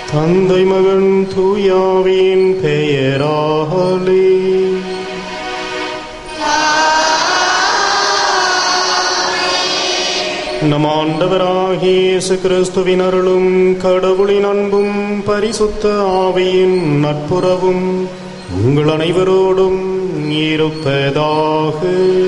தந்தை மகன் தூயாவின் பெயராலே நம் ஆண்டவராகிய இயேசு கிறிஸ்துவின் அருளும் கடவுளின் அன்பும் பரிசுத்த ஆவியின் நட்புறவும் உங்கள் அனைவரோடும் இருப்பதாக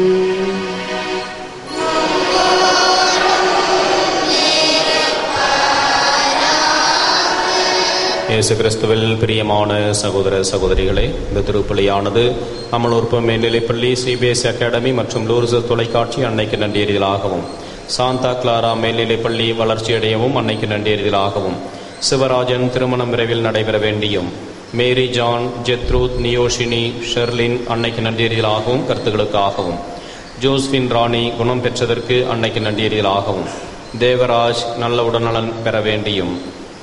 இயேசு கிறிஸ்துவில் பிரியமான சகோதர சகோதரிகளே இந்த திருப்பலியானது அமலூர்ப்பம் மேல்நிலைப்பள்ளி சிபிஎஸ்இ அகாடமி மற்றும் லூர்ஸ் தொலைக்காட்சி அன்னைக்கு நன்றியறிதலாகவும் சாந்தா கிளாரா மேல்நிலைப்பள்ளி வளர்ச்சியடையவும் அன்னைக்கு நன்றியறிதலாகவும் சிவராஜன் திருமணம் விரைவில் நடைபெற வேண்டியும் மேரி ஜான் ஜெத்ரூத் நியோஷினி ஷெர்லின் அன்னைக்கு நன்றியறிதலாகவும் கருத்துக்களுக்காகவும் ஜோஸ்பின் ராணி குணம் பெற்றதற்கு அன்னைக்கு நன்றியறிதலாகவும் தேவராஜ் நல்ல உடல்நலன் பெற வேண்டியும்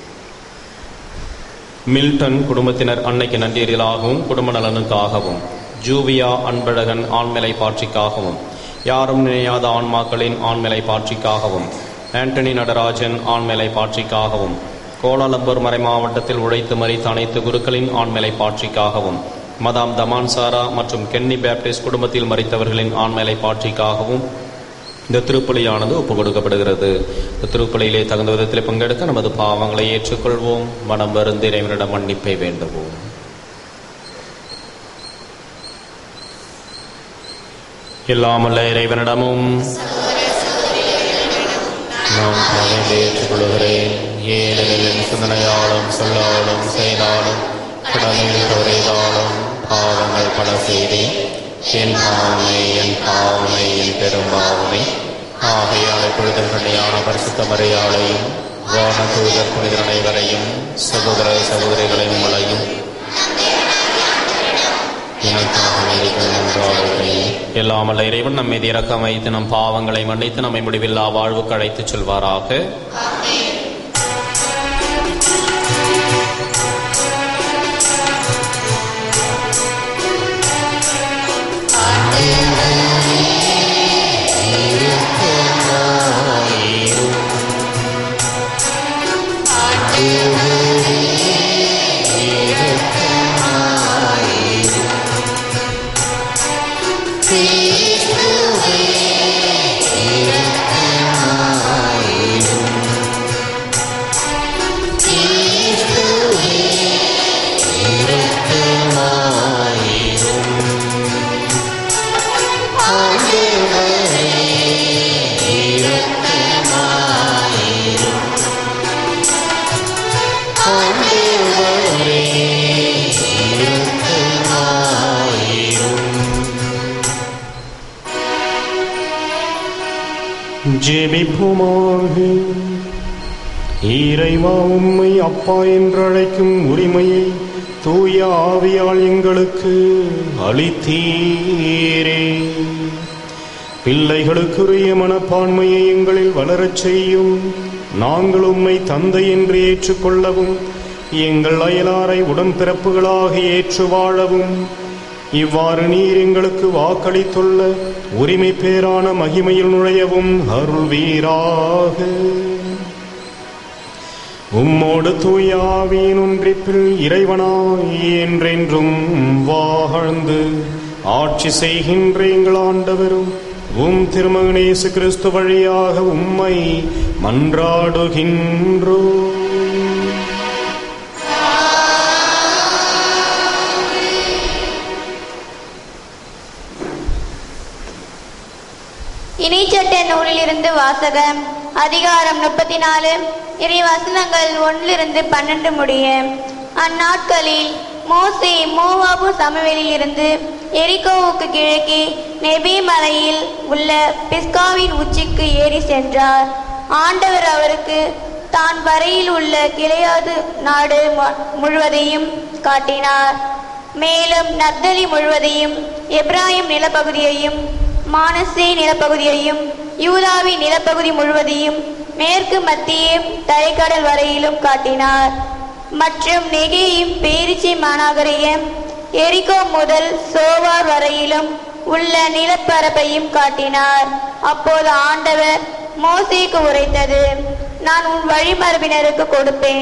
மில்டன் குடும்பத்தினர் அன்னைக்கு நன்றியறிதலாகவும் குடும்ப நலனுக்காகவும் ஜூவியா அன்பழகன் ஆண்மலை பாட்சிக்காகவும் யாரும் நினையாத ஆன்மாக்களின் ஆண்மலை பாட்சிக்காகவும் ஆண்டனி நடராஜன் ஆண்மலை பாட்சிக்காகவும் கோலாலம்பூர் மறை மாவட்டத்தில் உழைத்து மறித்த அனைத்து குருக்களின் ஆண்மலை பாட்சிக்காகவும் மதாம் தமான் சாரா மற்றும் கென்னி பேப்டிஸ்ட் குடும்பத்தில் மறித்தவர்களின் ஆண்மலை பாட்சிக்காகவும் இந்த திருப்பலியானது ஒப்புக் கொடுக்கப்படுகிறது இந்த திருப்பலியிலே தகுந்த விதத்தில் பங்கெடுக்க நமது பாவங்களை ஏற்றுக்கொள்வோம் மனம் வருந்து இறைவனிடம் மன்னிப்பை வேண்டுவோம் எல்லாமல்ல இறைவனிடமும் நான் பாவங்களை ஏற்றுக்கொள்கிறேன் ஏனெனில் என் சிந்தனையாலும் சொல்லாலும் செய்தாலும் கடமையில் தவறைதாலும் பாவங்கள் பல செய்தேன் என் பாவனை என் பாவனை என் பெரும் பாவனை ஆகையால் இப்பொழுது கண்ணியான பரிசுத்த மறையாளையும் வான தூதர் புனிதர் அனைவரையும் சகோதர சகோதரிகளையும் உங்களையும் எல்லாமல்ல இறைவன் நம்மை இறக்கம் வைத்து நம் பாவங்களை மன்னித்து நம்மை முடிவில்லா வாழ்வுக்கு அழைத்துச் செல்வாராக ஜெபிப்போமாக இறைவா உம்மை அப்பா என்று அழைக்கும் உரிமையை தூய ஆவியால் எங்களுக்கு அளித்தீரே பிள்ளைகளுக்குரிய மனப்பான்மையை எங்களில் வளரச் செய்யும் நாங்கள் உம்மை தந்தை என்று ஏற்றுக்கொள்ளவும் எங்கள் அயலாரை உடன்பிறப்புகளாக ஏற்று வாழவும் இவ்வாறு நீர் எங்களுக்கு வாக்களித்துள்ள உரிமை பேரான மகிமையில் நுழையவும் அருள்வீராக உம்மோடு தூயாவியின் ஒன்றிப்பில் இறைவனாய் என்றென்றும் வாழ்ந்து ஆட்சி செய்கின்ற எங்கள் ஆண்டவரும் உம் திருமகனேசு கிறிஸ்து வழியாக உம்மை மன்றாடுகின்றோ இணைச்சட்ட நூலிலிருந்து வாசகம் அதிகாரம் முப்பத்தி நாலு இறை வசனங்கள் ஒன்றிலிருந்து பன்னெண்டு முடிய அந்நாட்களில் மோசே மோவாபு சமவெளியில் இருந்து எரிகோவுக்கு கிழக்கே நெபி மலையில் உள்ள பிஸ்காவின் உச்சிக்கு ஏறி சென்றார் ஆண்டவர் அவருக்கு தான் வரையில் உள்ள கிளையாது நாடு மு- முழுவதையும் காட்டினார் மேலும் நத்தலி முழுவதையும் எப்ராஹிம் நிலப்பகுதியையும் மானசே நிலப்பகுதியையும் யூதாவின் நிலப்பகுதி முழுவதையும் மேற்கு மத்திய தரைக்கடல் வரையிலும் காட்டினார் மற்றும் நெகேயும் பேரிச்சி மாநகரையும் எரிகோ முதல் சோவார் வரையிலும் உள்ள நிலப்பரப்பையும் காட்டினார் அப்போது ஆண்டவர் மோசேக்கு உரைத்தது நான் உன் வழிமரபினருக்கு கொடுப்பேன்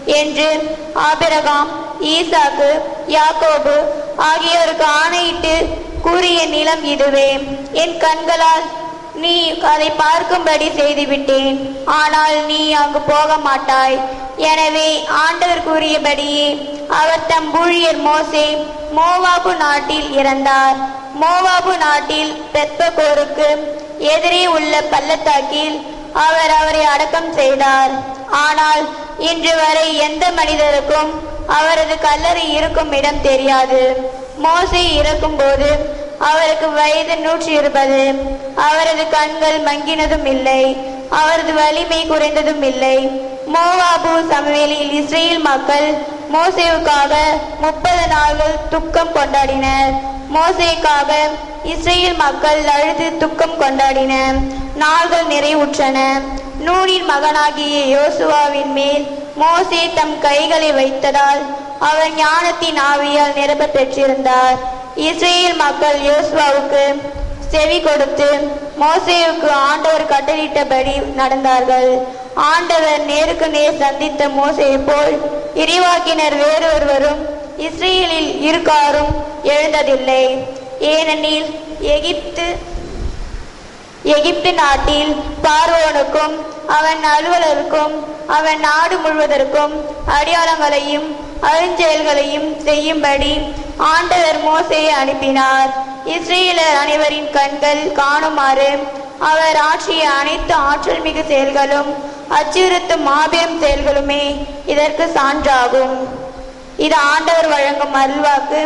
என்று ஆபிரகாம் ஈசாக்கு யாக்கோபு ஆகியோருக்கு ஆணையிட்டு கூறிய நிலம் இதுவே என் கண்களால் நீ அதை பார்க்கும்படி செய்துவிட்டேன் ஆனால் நீ அங்கு போக மாட்டாய் எனவே ஆண்டவர் கூறியபடியே அவர் தம் ஊழியர் மோசே மோவாபு நாட்டில் இறந்தார் மோவாபு நாட்டில் பெத்பகோருக்கு எதிரே உள்ள பள்ளத்தாக்கில் அவர் அவரை அடக்கம் செய்தார் ஆனால் இன்று வரை எந்த மனிதருக்கும் அவரது கல்லறை இருக்கும் இடம் தெரியாது மோசே இறக்கும்போது அவருக்கு வயது நூற்றி இருபது அவரது கண்கள் மங்கினதும் இல்லை அவரது வலிமை குறைந்ததும் இல்லை மோவாபு சமவெளியில் இஸ்ரேல் மக்கள் மோசேவுக்காக முப்பது நாள்கள் துக்கம் கொண்டாடினர் மோசேக்காக இஸ்ரேல் மக்கள் அழுது துக்கம் கொண்டாடின நாள்கள் நிறைவுற்றன நூனின் மகனாகிய யோசுவாவின் மேல் மோசே தம் கைகளை வைத்ததால் அவர் ஞானத்தின் ஆவியால் நிரம்ப பெற்றிருந்தார் இஸ்ரேல் மக்கள் யோசுவாவுக்கு செவி கொடுத்து மோசேவுக்கு ஆண்டவர் கட்டளிட்டபடி நடந்தார்கள் ஆண்டவர் நேருக்கு நேர் சந்தித்த மோசையை போல் இறைவாக்கினர் வேறொருவரும் இஸ்ரேலில் இருக்காரும் எழுந்ததில்லை ஏனெனில் எகிப்து எகிப்து நாட்டில் பார்வோனுக்கும் அவன் அலுவலருக்கும் அவன் நாடு முழுவதற்கும் அடையாளங்களையும் அருஞ்செயல்களையும் செய்யும்படி ஆண்டவர் மோசையை அனுப்பினார் இஸ்ரேலர் அனைவரின் கண்கள் காணுமாறு அவர் ஆற்றிய அனைத்து ஆற்றல் மிகு செயல்களும் அச்சுறுத்தும் மாபெரும் செயல்களுமே இதற்கு சான்றாகும் இது ஆண்டவர் வழங்கும் அருள்வாக்கு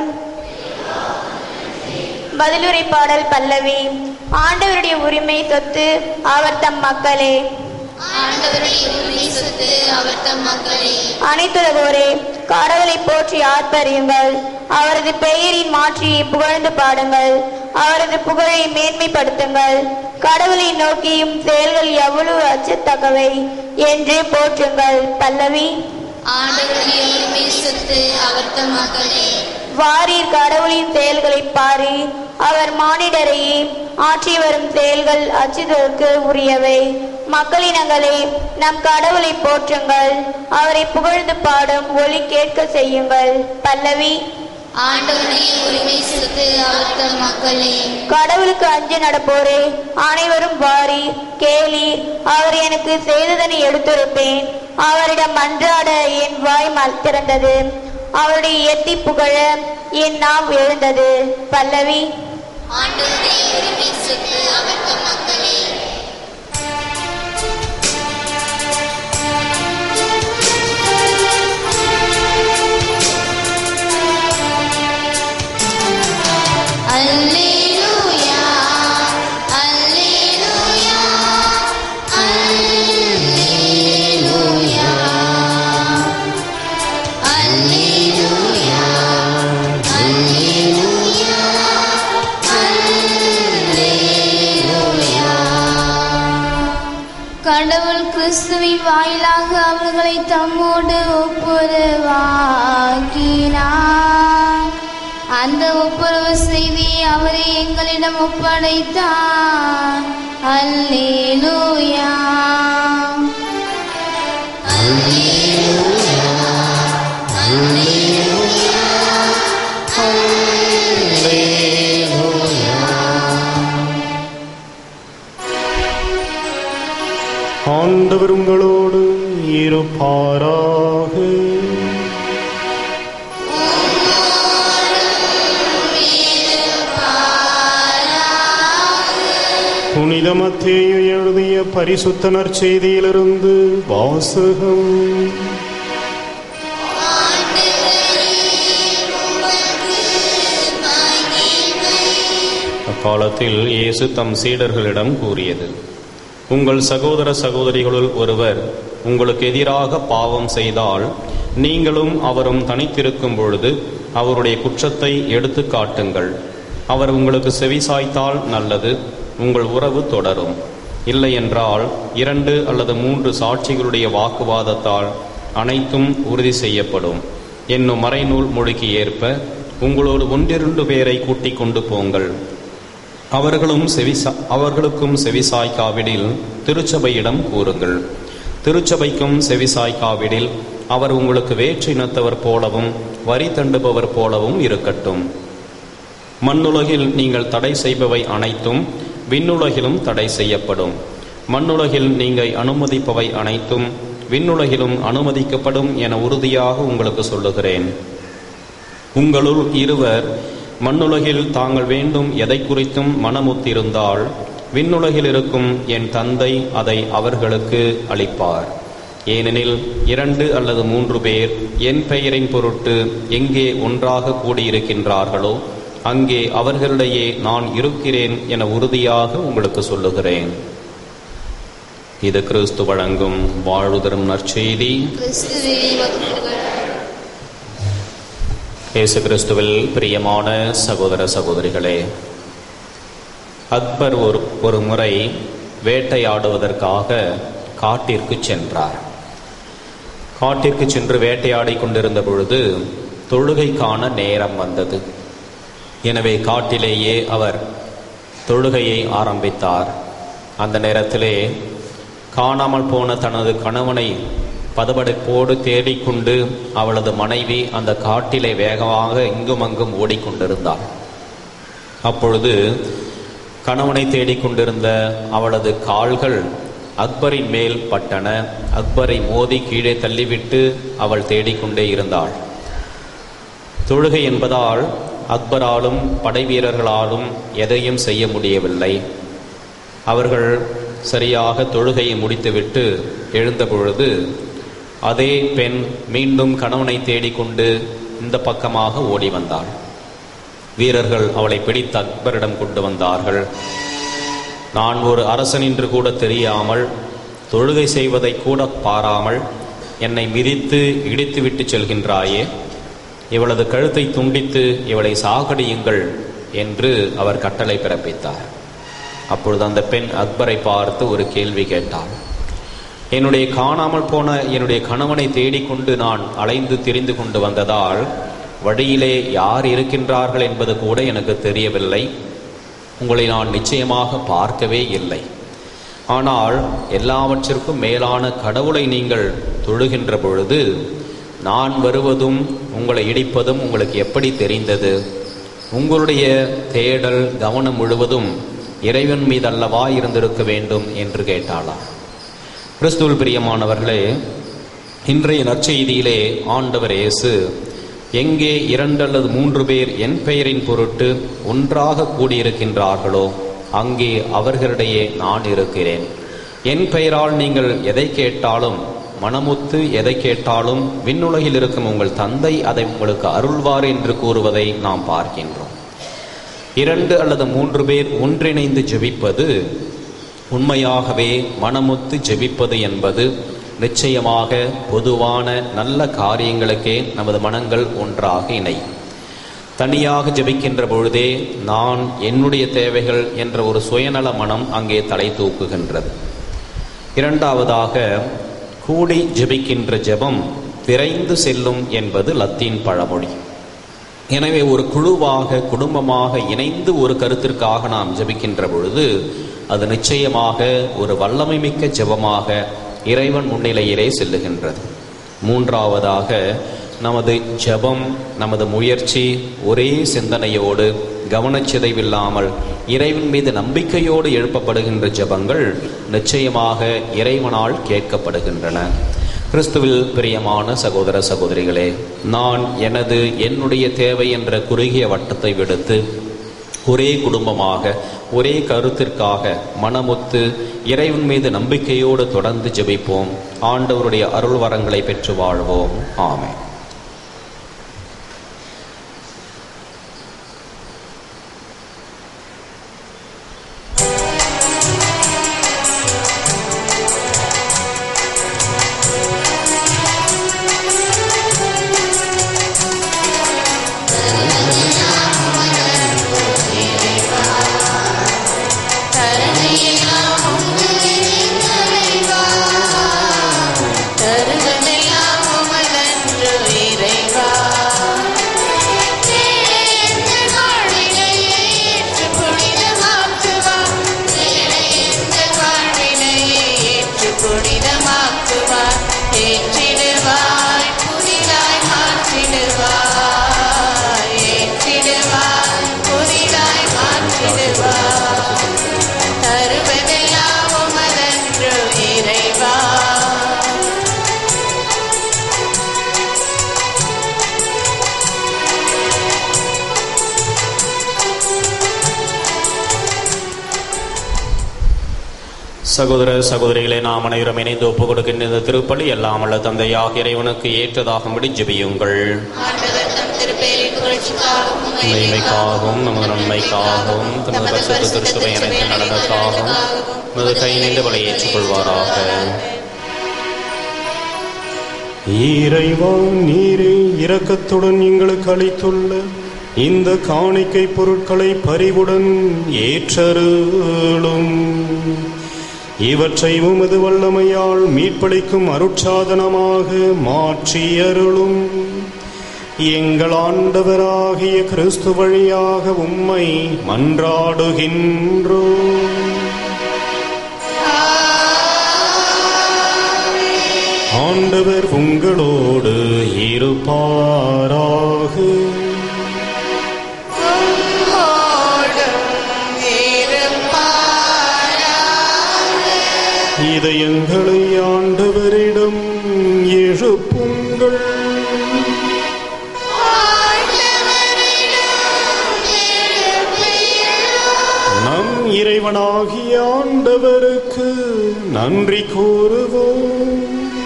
பதிலுரை பாடல் பல்லவி ஆண்டவருடைய உரிமை சொத்து அவர் தம் மக்களே ஆண்டவருடைய உரிமை சொத்து அவர் தம் மக்களே அனைத்துலகோரே கடவுளை போற்றி ஆர்ப்பரியுங்கள் அவரது பெயரின் மாற்றியை புகழ்ந்து பாடுங்கள் அவரது புகழை மேன்மைப்படுத்துங்கள் கடவுளை நோக்கியும் செயல்கள் எவ்வளவு அச்சத்தக்கவை என்று போற்றுங்கள் பல்லவி ஆண்டவருடைய உரிமை சொத்து அவர் தம் மக்களே வாரீர் கடவுளின் செயல்களை பாரி அவர் மானிடரையே ஆற்றி வரும் செயல்கள் அச்சுதற்கு உரியவை மக்களினங்களே நம் கடவுளை போற்றுங்கள் அவரை புகழ்ந்து பாடும் ஒலி கேட்க செய்யுங்கள் பல்லவி ஆண்டவருடைய உரிமை சொத்து அவர் தம் மக்களே கடவுளுக்கு அஞ்சு நடப்போரே அனைவரும் வாரி கேலி அவர் எனக்கு செய்ததனை எடுத்துரைப்பேன் அவரிடம் மன்றாட என் வாய் மல் திறந்தது அவருடைய எத்தி புகழ என் நாம் எழுந்தது பல்லவி ஆண்டவருடைய உரிமை சொத்து அவர் தம் மக்களே அல்லேலூயா அல்லேலூயா அல்லேலூயா அல்லேலூயா அல்லேலூயா கடவுள் கிறிஸ்துவின் வாயிலாக அவர்களை தம்மோடு ஒப்புரவாக்கினார் அந்த ஒப்புரவு செய்தி அவரை எங்களிடம் ஒப்படைத்தார் அல்லேலூயா ஆண்டவர் உங்களோடு இருப்பாராக புனித மத்தேயு எழுதிய பரிசுத்த நற்செய்தியிலிருந்து வாசகம் அக்காலத்தில் இயேசு தம் சீடர்களிடம் கூறியது உங்கள் சகோதர சகோதரிகளுள் ஒருவர் உங்களுக்கு எதிராக பாவம் செய்தால் நீங்களும் அவரும் தனித்திருக்கும் பொழுது அவருடைய குற்றத்தை எடுத்து காட்டுங்கள் அவர் உங்களுக்கு செவிசாய்த்தால் நல்லது உங்கள் உறவு தொடரும் இல்லையென்றால் இரண்டு அல்லது மூன்று சாட்சிகளுடைய வாக்குவாதத்தால் அனைத்தும் உறுதி செய்யப்படும் என்னும் மறைநூல் மொழிக்கு ஏற்ப உங்களோடு ஒன்றிரண்டு பேரை கூட்டிக் கொண்டு போங்கள் அவர்களும் செவிசா அவர்களுக்கும் செவிசாய்க்காவிடில் திருச்சபையிடம் கூறுங்கள் திருச்சபைக்கும் செவிசாய்க்காவிடில் அவர் உங்களுக்கு வேற்று இனத்தவர் போலவும் வரி தண்டுபவர் போலவும் இருக்கட்டும் மண்ணுலகில் நீங்கள் தடை செய்பவை அனைத்தும் விண்ணுலகிலும் தடை செய்யப்படும் மண்ணுலகில் நீங்கள் அனுமதிப்பவை அனைத்தும் விண்ணுலகிலும் அனுமதிக்கப்படும் என உறுதியாக உங்களுக்கு சொல்லுகிறேன் உங்களுள் இருவர் மண்ணுலகில் தாங்கள் வேண்டும் எதை குறித்தும் மனமுத்திருந்தால் விண்ணுலகில் இருக்கும் என் தந்தை அதை அவர்களுக்கு அளிப்பார் ஏனெனில் இரண்டு அல்லது மூன்று பேர் என் பெயரின் பொருட்டு எங்கே ஒன்றாக கூடியிருக்கின்றார்களோ அங்கே அவர்களிடையே நான் இருக்கிறேன் என உறுதியாக உங்களுக்கு சொல்லுகிறேன் இது கிறிஸ்து வழங்கும் வாழ்வு தரும் நற்செய்தி கிறிஸ்துவே வகுப்புகள் இயேசு கிறிஸ்துவில் பிரியமான சகோதர சகோதரிகளே அக்பர் ஒரு ஒரு முறை வேட்டையாடுவதற்காக காட்டிற்கு சென்றார் காட்டிற்கு சென்று வேட்டையாடிக் கொண்டிருந்த பொழுது தொழுகைக்கான நேரம் வந்தது எனவே காட்டிலேயே அவர் தொழுகையை ஆரம்பித்தார் அந்த நேரத்திலே காணாமல் போன தனது கணவனை பதபடைப்போடு தேடிக்கொண்டு அவளது மனைவி அந்த காட்டிலே வேகமாக இங்கும் அங்கும் ஓடிக்கொண்டிருந்தாள் அப்பொழுது கணவனை தேடிக்கொண்டிருந்த அவளது கால்கள் அக்பரின் மேல் பட்டன அக்பரை மோதி கீழே தள்ளிவிட்டு அவள் தேடிக்கொண்டே இருந்தாள் தொழுகை என்பதால் அக்பராலும் படை வீரர்களாலும் எதையும் செய்ய முடியவில்லை அவர்கள் சரியாக தொழுகையை முடித்துவிட்டு எழுந்த பொழுது அதே பெண் மீண்டும் கணவனை தேடிக்கொண்டு இந்த பக்கமாக ஓடி வந்தாள் வீரர்கள் அவளை பிடித்து அக்பரிடம் கொண்டு வந்தார்கள் நான் ஒரு அரசன் என்று கூட தெரியாமல் தொழுகை செய்வதை கூட பாராமல் என்னை மிதித்து இடித்து விட்டு செல்கின்றாயே இவளது கழுத்தை துண்டித்து இவளை சாகடியுங்கள் என்று அவர் கட்டளை பிறப்பித்தார் அப்பொழுது அந்த பெண் அக்பரை பார்த்து ஒரு கேள்வி கேட்டாள் என்னுடைய காணாமல் போன என்னுடைய கணவனை தேடிக்கொண்டு நான் அலைந்து திரிந்து கொண்டு வந்ததால் வழியிலே யார் இருக்கின்றார்கள் என்பது கூட எனக்கு தெரியவில்லை உங்களை நான் நிச்சயமாக பார்க்கவே இல்லை ஆனால் எல்லாவற்றிற்கும் மேலான கடவுளை நீங்கள் தொழுகின்ற பொழுது நான் வருவதும் உங்களை இடிப்பதும் உங்களுக்கு எப்படி தெரிந்தது உங்களுடைய தேடல் கவனம் முழுவதும் இறைவன் மீது அல்லவா இருந்திருக்க வேண்டும் என்று கேட்டாளாம் கிறிஸ்துவில் பிரியமானவர்களே இன்றைய நற்செய்தியிலே ஆண்டவர் இயேசு எங்கே இரண்டு அல்லது மூன்று பேர் என் பெயரின் பொருட்டு ஒன்றாக கூடியிருக்கின்றார்களோ அங்கே அவர்களிடையே நான் இருக்கிறேன் என் பெயரால் நீங்கள் எதை கேட்டாலும் மனமுத்து எதை கேட்டாலும் விண்ணுலகில் இருக்கும் உங்கள் தந்தை அதை உங்களுக்கு அருள்வார் என்று கூறுவதை நாம் பார்க்கின்றோம் இரண்டு அல்லது மூன்று பேர் ஒன்றிணைந்து ஜெபிப்பது உண்மையாகவே மனமுத்து ஜெபிப்பது என்பது நிச்சயமாக பொதுவான நல்ல காரியங்களுக்கே நமது மனங்கள் ஒன்றாக இணையும் தனியாக ஜெபிக்கின்ற பொழுதே நான் என்னுடைய தேவைகள் என்ற ஒரு சுயநல மனம் அங்கே தலை தூக்குகின்றது இரண்டாவதாக கூடி ஜெபிக்கின்ற ஜெபம் விரைந்து செல்லும் என்பது லத்தீன் பழமொழி எனவே ஒரு குழுவாக குடும்பமாக இணைந்து ஒரு கருத்திற்காக நாம் ஜெபிக்கின்ற பொழுது அது நிச்சயமாக ஒரு வல்லமை மிக்க ஜெபமாக இறைவன் முன்னிலையிலே செல்லுகின்றது மூன்றாவதாக நமது ஜெபம் நமது முயற்சி ஒரே சிந்தனையோடு கவனச்சிதைவில்லாமல் இறைவன் மீது நம்பிக்கையோடு எழுப்பப்படுகின்ற ஜெபங்கள் நிச்சயமாக இறைவனால் கேட்கப்படுகின்றன கிறிஸ்துவில் பிரியமான சகோதர சகோதரிகளே நான் எனது என்னுடைய தேவை என்ற குறுகிய வட்டத்தை விடுத்து ஒரே குடும்பமாக ஒரே கருத்திற்காக மனமுத்து இறைவன் மீது நம்பிக்கையோடு தொடர்ந்து ஜெபிப்போம் ஆண்டவருடைய அருள் வரங்களை பெற்று வாழ்வோம் ஆமென் தருவதெல்லாம் உமதன்று இறைவா எங்கள் வாழ்வினை ஏற்று புனிதமாக்குவார் எங்கள் வாழ்வினை ஏற்று புனிதமாக்குவார் ஏற்றிடுவார் சகோதர சகோதரிகளே நாம் அனைவரும் இணைந்து ஒப்புக் கொடுக்கின்ற இந்த திருப்பலி எல்லாம் அல்ல தந்தையாக இறைவனுக்கு ஏற்றதாகும்படி ஜெபியுங்கள் ஆண்டவர் தம் திருப்பெயரின் புகழ்ச்சிக்காகவும் மகிமைக்காகவும் நமது நன்மைக்காகவும் தமது பரிசுத்த திருச்சபை அனைத்து நலனுக்காகவும் நமது கை நின்று வழி ஏற்றுக்கொள்வாராக இறைவா நீரே இரக்கத்துடன் எங்களுக்கு அளித்துள்ள இந்த காணிக்கை பொருட்களை பரிவுடன் ஏற்றருளும் இவற்றை உமது வல்லமையால் மீட்பளிக்கும் அருட்சாதனமாக மாற்றியருளும் எங்கள் ஆண்டவராகிய கிறிஸ்து வழியாக உம்மை மன்றாடுகின்றோம் ஆண்டவர் உங்களோடு இருப்பாராக இதயங்களை ஆண்டவரிடம் எழுப்புங்கள் நம் இறைவனாகிய ஆண்டவருக்கு நன்றி கூறுவோம்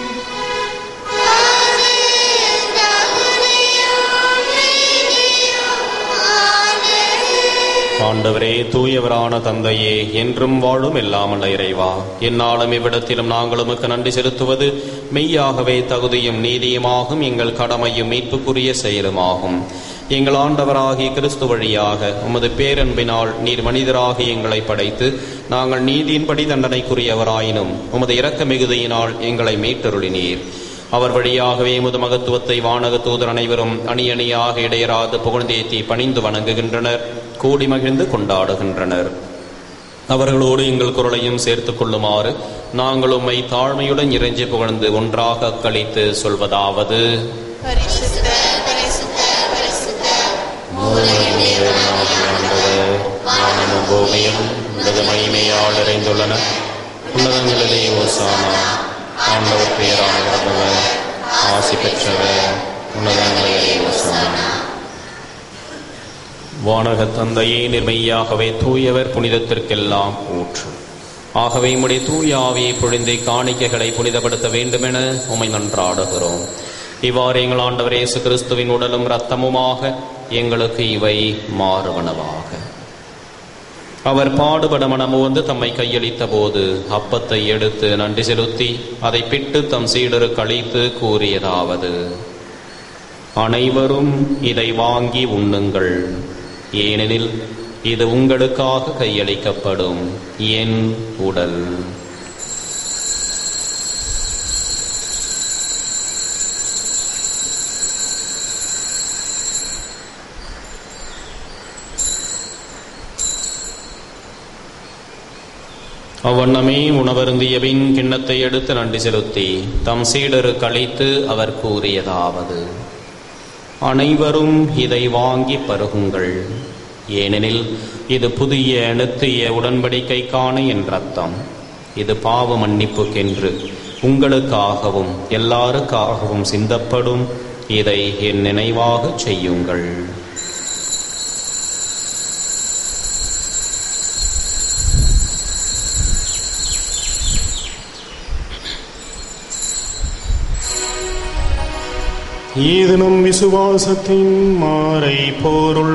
ஆண்டவரே தூயவரான தந்தையே என்றும் வாழும் எல்லாமல்ல இறைவா எந்நாளும் இவ்விடத்திலும் நாங்கள் உமக்கு நன்றி செலுத்துவது மெய்யாகவே தகுதியும் நீதியுமாகும் எங்கள் கடமையும் மீட்புக்குரிய செயலுமாகும் எங்கள் ஆண்டவராகிய கிறிஸ்து வழியாக உமது பேரன்பினால் நீர் மனிதராக எங்களை படைத்து நாங்கள் நீதியின்படி தண்டனைக்குரியவராயினும் உமது இரக்க மிகுதியினால் எங்களை மீட்டருளினீர் அவர் வழியாகவே முது மகத்துவத்தை வானக தூதர் அனைவரும் அணி அணியாக இடையராது புகழ்ந்தேத்தி பணிந்து வணங்குகின்றனர் கூடி மகிழ்ந்து கொண்டாடுகின்றனர் அவர்களோடு எங்கள் குரலையும் சேர்த்துக் கொள்ளுமாறு நாங்கள் உம்மை தாழ்மையுடன் இறைஞ்சி புகழ்ந்து ஒன்றாக அக்களித்து சொல்வதாவது பரிசுத்த பரிசுத்த பரிசுத்த ஆண்டவர், வானமும் பூமியும் உனது மகிமையால் நிறைந்துள்ளன உன்னதங்களிலே ஓசானா ஆண்டவர் பெயரான வருபவர் ஆசி பெற்றவர் உன்னதங்களிலே ஓசானா வானக தந்தையே நிர்மையாகவே தூயவர் புனிதத்திற்கெல்லாம் ஊற்று ஆகவே உம்முடைய தூய ஆவியை பொழிந்தை காணிக்கைகளை புனிதப்படுத்த வேண்டுமென உமை நன்றாடுகிறோம் இவ்வாறு எங்கள் ஆண்டவர் இயேசு கிறிஸ்துவின் உடலும் இரத்தமுமாக எங்களுக்கு இவை மாறுவனவாக அவர் பாடுபட மனமுவந்து தம்மை கையளித்த போது அப்பத்தை எடுத்து நன்றி செலுத்தி அதை பிட்டு தம் சீடரு கழித்து கூறியதாவது அனைவரும் இதை வாங்கி உண்ணுங்கள் ஏனெனில் இது உங்களுக்காக கையளிக்கப்படும் என் உடல் அவ்வண்ணமே உணவருந்திய பின் கிண்ணத்தை எடுத்து நன்றி செலுத்தி தம் சீடரு கழித்து அவர் கூறியதாவது அனைவரும் இதை வாங்கி பருகுங்கள் ஏனெனில் இது புதிய நித்திய உடன்படிக்கைக்கான என் ரத்தம் இது பாவ மன்னிப்புக்கென்று உங்களுக்காகவும் எல்லாருக்காகவும் சிந்தப்படும் இதை என் நினைவாகச் செய்யுங்கள் இது நம் விசுவாசத்தின் மாறை பொருள்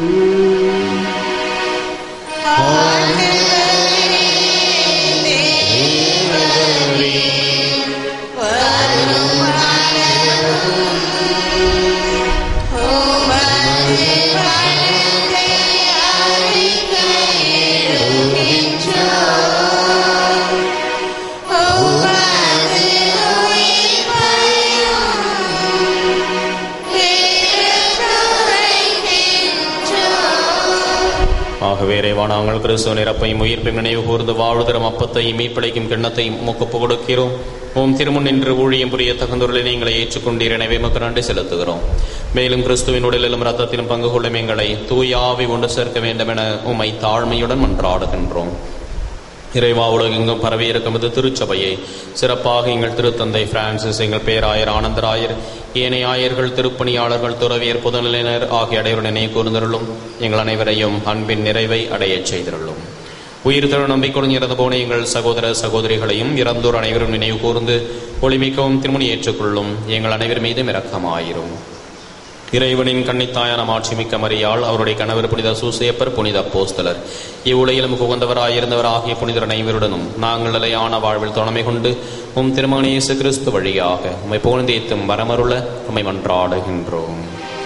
ஆகவே இறைவா நாங்கள் கிறிஸ்துவ நிரப்பையும் உயிர்ப்பையும் நினைவு கூர்ந்து வாழ்தரும் அப்பத்தையும் மீட்படைக்கும் கிண்ணத்தையும் முக்கப்பு கொடுக்கிறோம் உம் திருமுன் நின்று ஊழியம் புரிய தகுந்தொருளை நீங்களை ஏற்றுக்கொண்டீர் எனவே மக்கள் நன்றி செலுத்துகிறோம் மேலும் கிறிஸ்துவின் உடலிலும் ரத்தத்திலும் பங்கு கொள்ளும் எங்களை தூயாவி ஒன்று சேர்க்க வேண்டும் என உம்மை தாழ்மையுடன் மன்றாடுகின்றோம் இறைவா உலகெங்கும் பரவி இருக்கும் இது திருச்சபையை சிறப்பாக எங்கள் திருத்தந்தை பிரான்சிஸ் எங்கள் பேராயர் ஆனந்தராயர் ஏனைய ஆயர்கள் திருப்பணியாளர்கள் துறவியர் புதுநிலையினர் ஆகிய அனைவரும் நினைவு கூர்ந்தருளும் எங்கள் அனைவரையும் அன்பின் நிறைவை அடையச் செய்திருளும் உயிர் தரு நம்பிக்கையுடன் இறந்து போன எங்கள் சகோதர சகோதரிகளையும் இறந்தோர் அனைவரும் நினைவு கூர்ந்து ஒளிமிக்கவும் திருமணி ஏற்றுக்கொள்ளும் எங்கள் அனைவர் மீதும் இரக்கமாயிரும் இறைவனின் கன்னித்தாயான மாட்சிமிக்க மரியாள் அவருடைய கணவர் புனித சூசையப்பர் புனித போஸ்தலர் இவ்வுலகிலும் புகுந்தவராயிருந்தவர் ஆகிய புனிதர் அனைவருடனும் நாங்கள் நிலையான வாழ்வில் துணமை கொண்டு உம் திருமகன் இயேசு கிறிஸ்து வழியாக உம்மை புகழ்ந்தேத்தும் வரமருள உம்மை மன்றாடுகின்றோம்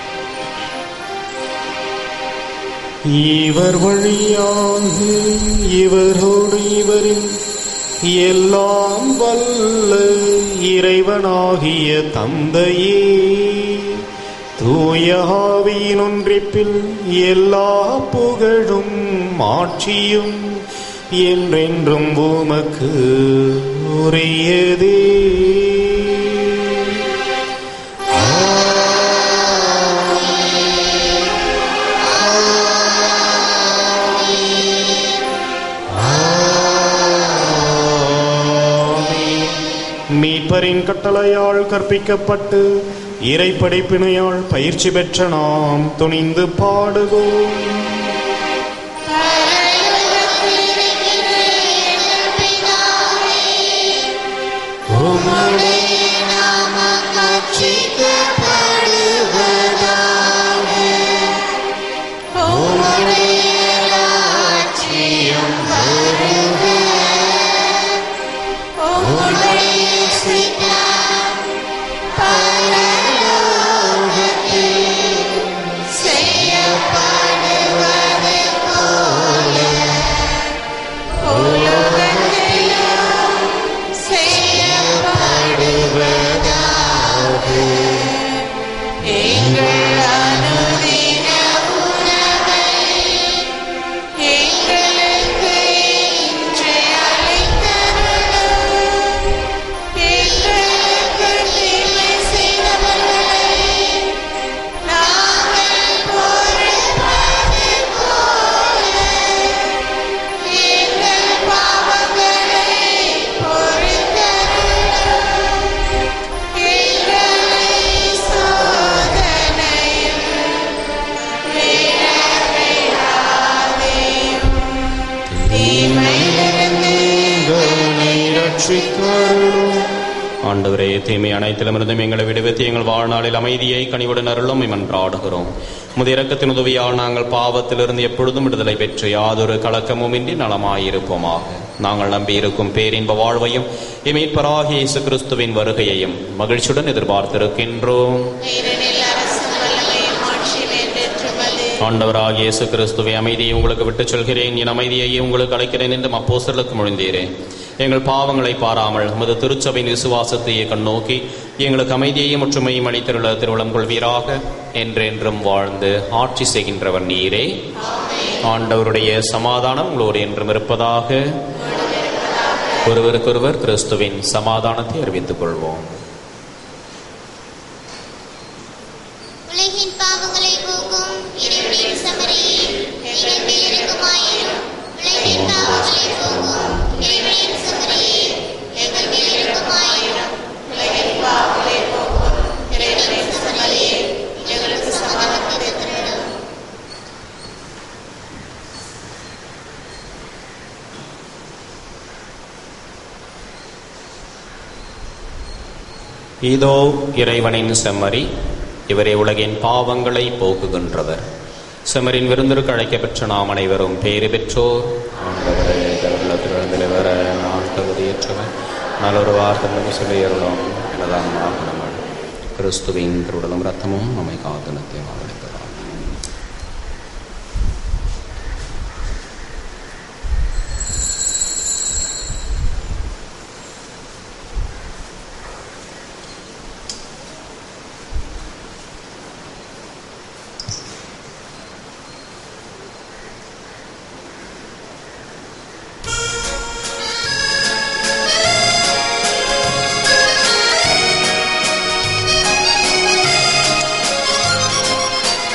இவர் வழியாக இவரோடு இவரில் எல்லாம் வல்ல இறைவனாகிய தந்தையே தூய ஆவியின் ஒன்றிப்பில் எல்லா புகழும் மாட்சியும் என்றென்றும் உமக்கு உரியதே மீட்பரின் கட்டளையால் கற்பிக்கப்பட்டு இறை படைப்பினையால் பயிற்சி பெற்ற நாம் துணிந்து பாடுவோம் எங்கள் அனுதின உணவை எங்களுக்கு இன்று அளித்தருளும். எங்களுக்கு தீமை செய்தவர்களை நாங்கள் பொறுப்பது போல எங்கள் பாவங்களை பொறுத்தருளும். எங்களை சோதனையில் விழவிடாதேயும். தீமையிலிருந்து எங்களை ரட்சித்தருளும் ஆண்டவரே தீமை அனைத்திலுமிருந்தும் எங்களை விடுவித்து எங்கள் வாழ்நாளில் அமைதியை கனிவுடன் அருளும் மன்றாடுகிறோம் முது இரக்கத்தின் உதவியால் நாங்கள் பாவத்திலிருந்து எப்பொழுதும் விடுதலை பெற்று யாதொரு கலக்கமுமின்றி நலமாயிருப்போமாக நாங்கள் நம்பியிருக்கும் பேரின்ப வாழ்வையும் இமீட்பராகிய இயேசு கிறிஸ்துவின் வருகையையும் மகிழ்ச்சியுடன் எதிர்பார்த்திருக்கின்றோம் ஏனெனில் அரசும் வல்லமையும் ஆட்சியும் என்றென்றுமது ஆண்டவராகிய இயேசு கிறிஸ்துவை அமைதியை உங்களுக்கு விட்டுச் சொல்கிறேன் என் அமைதியையே உங்களுக்கு அழைக்கிறேன் என்று அப்போஸ்தலருக்கு மொழிந்தீரேன் எங்கள் பாவங்களை பாராமல் உமது திருச்சபையின் விசுவாசத்தையே கண்ணோக்கி எங்களுக்கு அமைதியையும் ஒற்றுமையும் அளித்திருள்ள திருவளம் கொள்வீராக என்றென்றும் வாழ்ந்து ஆட்சி செய்கின்றவர் நீரே ஆண்டவருடைய சமாதானம் உங்களோடு என்றும் இருப்பதாக ஒருவருக்கொருவர் கிறிஸ்துவின் சமாதானத்தை அறிவித்துக் கொள்வோம் உலகின் பாவங்களை போக்கும் இறைவனின் சமரியே எங்கள் மேல் இரக்கமாயிரும் உலகின் பாவங்களை போக்கும் இறைவனின் சமரியே எங்கள் மேல் இரக்கமாயிரும் உலகின் பாவங்களை போக்கும் இறைவனின் சமரியே எங்களுக்கு சமாதானத்தை தருளும் இதோ இறைவனின் செம்மறி இவரே உலகின் பாவங்களை போக்குகின்றவர் செம்மரின் விருந்திற்கு அழைக்கப்பெற்ற நாம் அனைவரும் பேறு பெற்றோர் ஆண்டவரே தருள திருவிழந்தில் வர நான் தகுதியற்றவர் நல்லொரு வார்த்தை சொல்லி அருளும் எனதான் மாகணமல் கிறிஸ்துவின் திருடலும் ரத்தமும் நம்மை காத்தனத்தை வாழ்த்தலாம் ஆ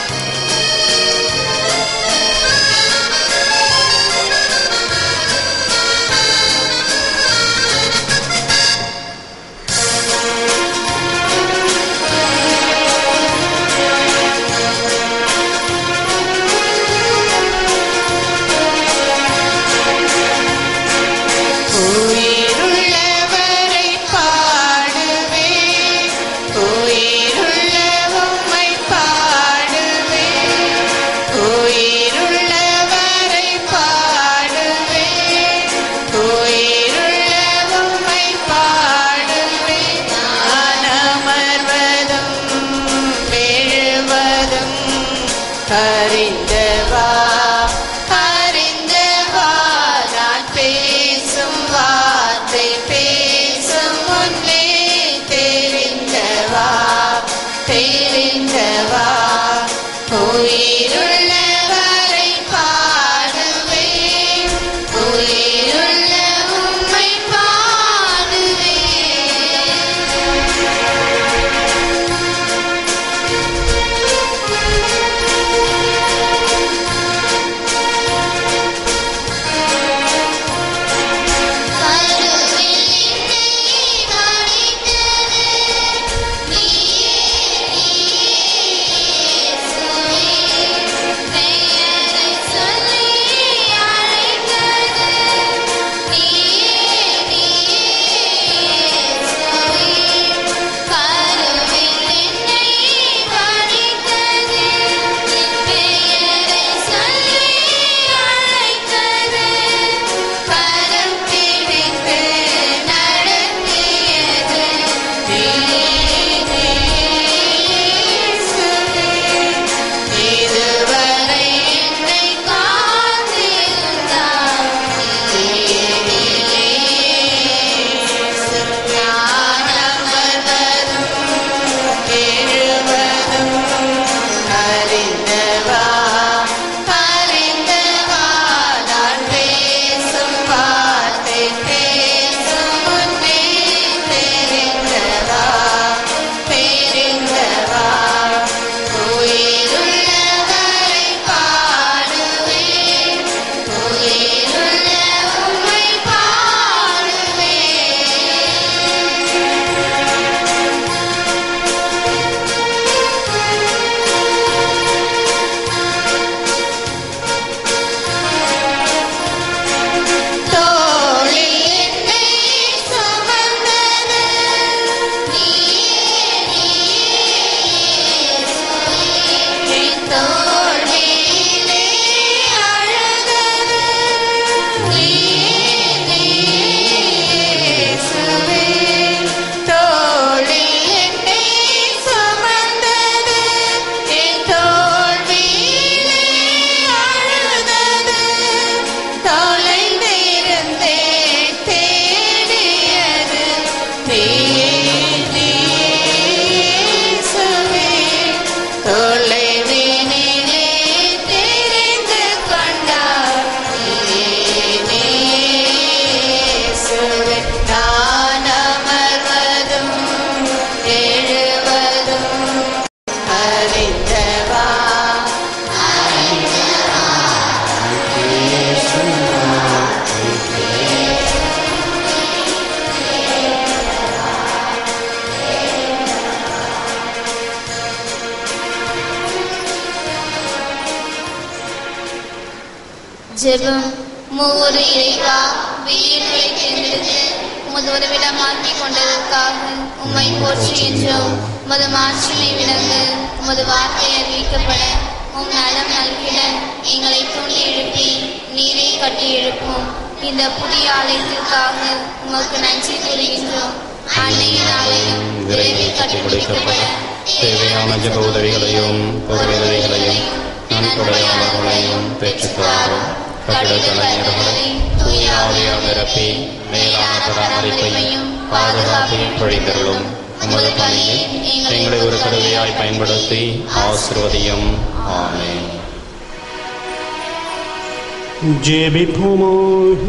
ஜெபம் மூவரு இறைவா வீடுகளை தேர்ந்தெடுத்து உமது உதவிடமாக்கி கொண்டதற்காக உம்மை போற்றுகின்றோம் உமது மாட்சிமை விளங்கு உமது வார்த்தை அறிவிக்கப்பட உம் நலம் நல்கிட எங்களை தூண்டி எழுப்பி நீரே கட்டி எழுப்பும் இந்த புதிய ஆலயத்திற்காக உமக்கு நன்றி கூறுகின்றோம் அன்னையின் ஆலயம் விரைவில் கட்டி முடிக்கப்பட தேவையான ஜெப உதவிகளையும் பொருள் உதவிகளையும் நன்கொடையாளர்களையும் பெற்றுத்தாரும் கட்டிட கலைஞர்களை தூய ஆவியாக நிரப்பி மேலான பராமரிப்பையும் பாதுகாப்பையும் பொழிந்தருளும் உமது பணியில் எங்களை ஒரு கருவியாய் பயன்படுத்தி ஆசிர்வதியும் ஆமென் ஜெபிப்போமாக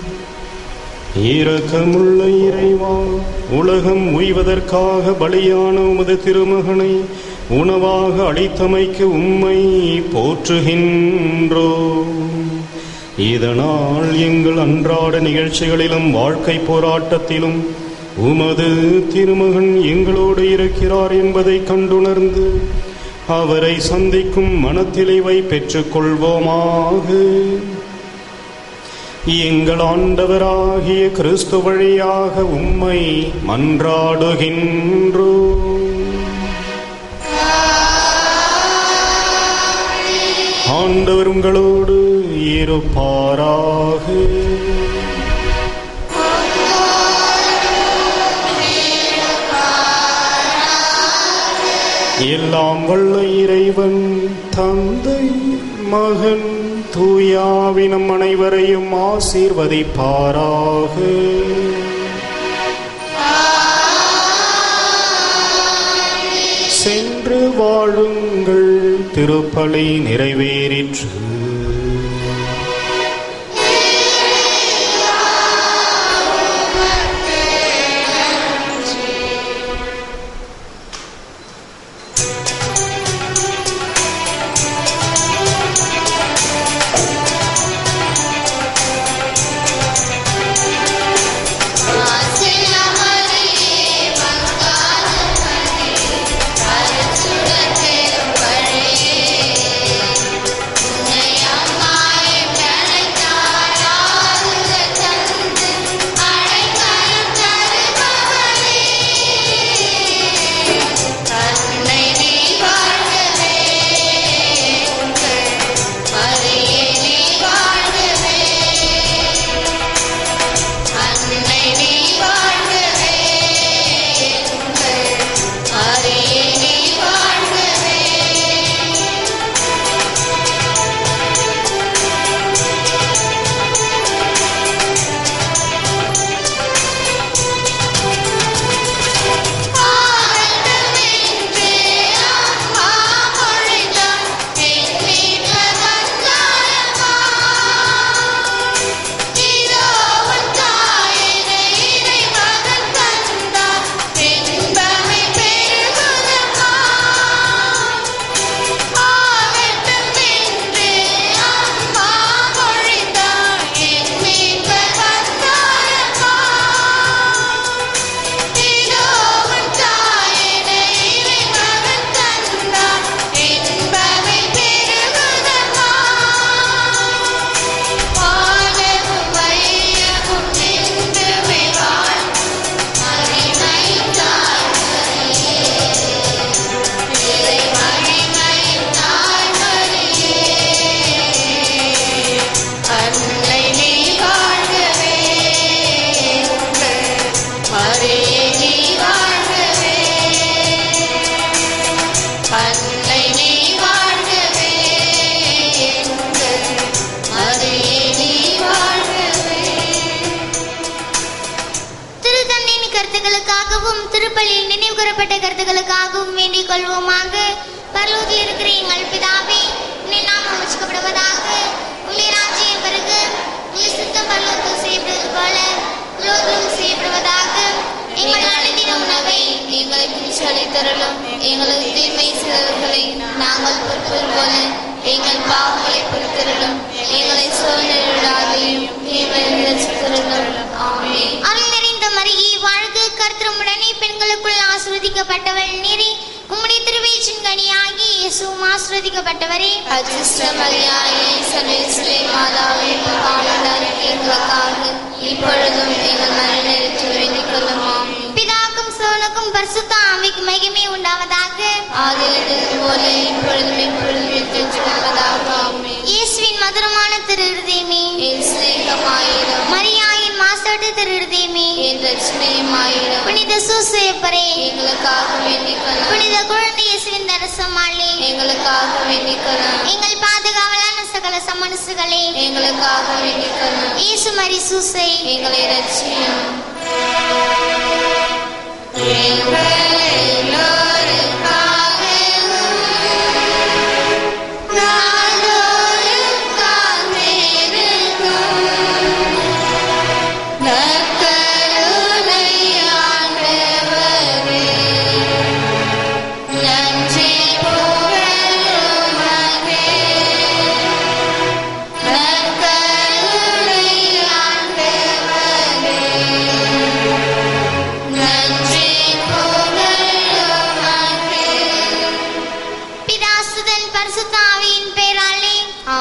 இரக்கமுள்ள இறைவா உலகம் உய்வதற்காக பலியான உமது திருமகனை உணவாக அளித்தமைக்கு உம்மை போற்றுகின்றோ இதனால் எங்கள் அன்றாட நிகழ்ச்சிகளிலும் வாழ்க்கை போராட்டத்திலும் உமது திருமகன் எங்களோடு இருக்கிறார் என்பதை கண்டுணர்ந்து அவரை சந்திக்கும் மனத்திலைவை பெற்றுக் கொள்வோமாக எங்கள் ஆண்டவராகிய கிறிஸ்து வழியாக உம்மை மன்றாடுகின்றோ ஆண்டவர் உங்களோடு இருப்பாராக எல்லாம் வல்ல இறைவன் தந்தை மகன் தூயாவினம் அனைவரையும் ஆசீர்வதிப்பாராக சென்று வாழுங்கள் திருப்பலி நிறைவேறிற்று திருத்தந்தையின் கருத்துக்களுக்காகவும் திருப்பலியில் நினைவு கூறப்பட்ட கருத்துக்களுக்காகவும் வேண்டிக் கொள்வோமாக பரலோகத்தில் இருக்கிற எங்கள் பிதாவே உன்னை நாம் அமைச்சுக்கப்படுவதாக உன்னை ராஜ்யம் வருக உன்னை சுத்தம் பரலோகத்தில் செய்யப்படுவது போல உலோகம் செய்யப்படுவதாக எங்கள் அனைத்தின உணவை எங்களை பிரிச்சளித்தருளும் எங்களது தீமை செய்தவர்களை நாங்கள் பொறுப்பது போல எங்கள் பாவங்களை பொறுத்தருளும் எங்களை சோதனையிடாதையும் எங்களை ரசித்தருளும் ஆமே அருள் நிறைந்த மரியே வாழ்க கர்த்தருமுடனே பெண்களுக்குள் ஆசிர்வதிக்கப்பட்டவள் நீரே உம்முடைய திருவயிற்றின் கனியாகி இயேசுவும் ஆசிர்வதிக்கப்பட்டவரே அச்சிஷ்ட மரியாயே சர்வேஸ்வரே மாதாவே பாவலருக்கு எங்களுக்காக இப்பொழுதும் எங்கள் மரண நேரத்தில் வேண்டிக் கொள்ளுமாம் பிதாக்கும் சோனுக்கும் பரிசுத்த ஆவிக்கு மகிமை உண்டாவதாக ஆதியிலிருந்து போல இப்பொழுதும் எப்பொழுதும் எத்தெஞ்சுவதாக ஆமென் இயேசுவின் மதுரமான திருஹதயமே என் சிநேகமாயிரம் மரியாயின் மாசோட்டு திருஹதயமே என் ரட்சணையுமாயிரம் புனித சூசையப்பரே எங்களுக்காக வேண்டிக் கொள்ளும் புனித குழந்தை இயேசுவின் தரசமாளே எங்களுக்காக வேண்டிக் கொள்ளும் எங்கள் பாதுகாவலான சகல சமனசுகளே எங்களுக்காக வேண்டிக் கொள்ளும் இயேசு மரி சூசை எங்களை ரட்சியும் எங்கள் எல்லோருக்காகவும் நாள்தோறும் காத்திருக்கும் நற்கருணை ஆண்டவரே, நன்றி புகழுமக்கே. நற்கருணை ஆண்டவரே, நன்றி புகழுமக்கே. பிதாசுதன் பரிசுத்த ஆவியின் பேராலே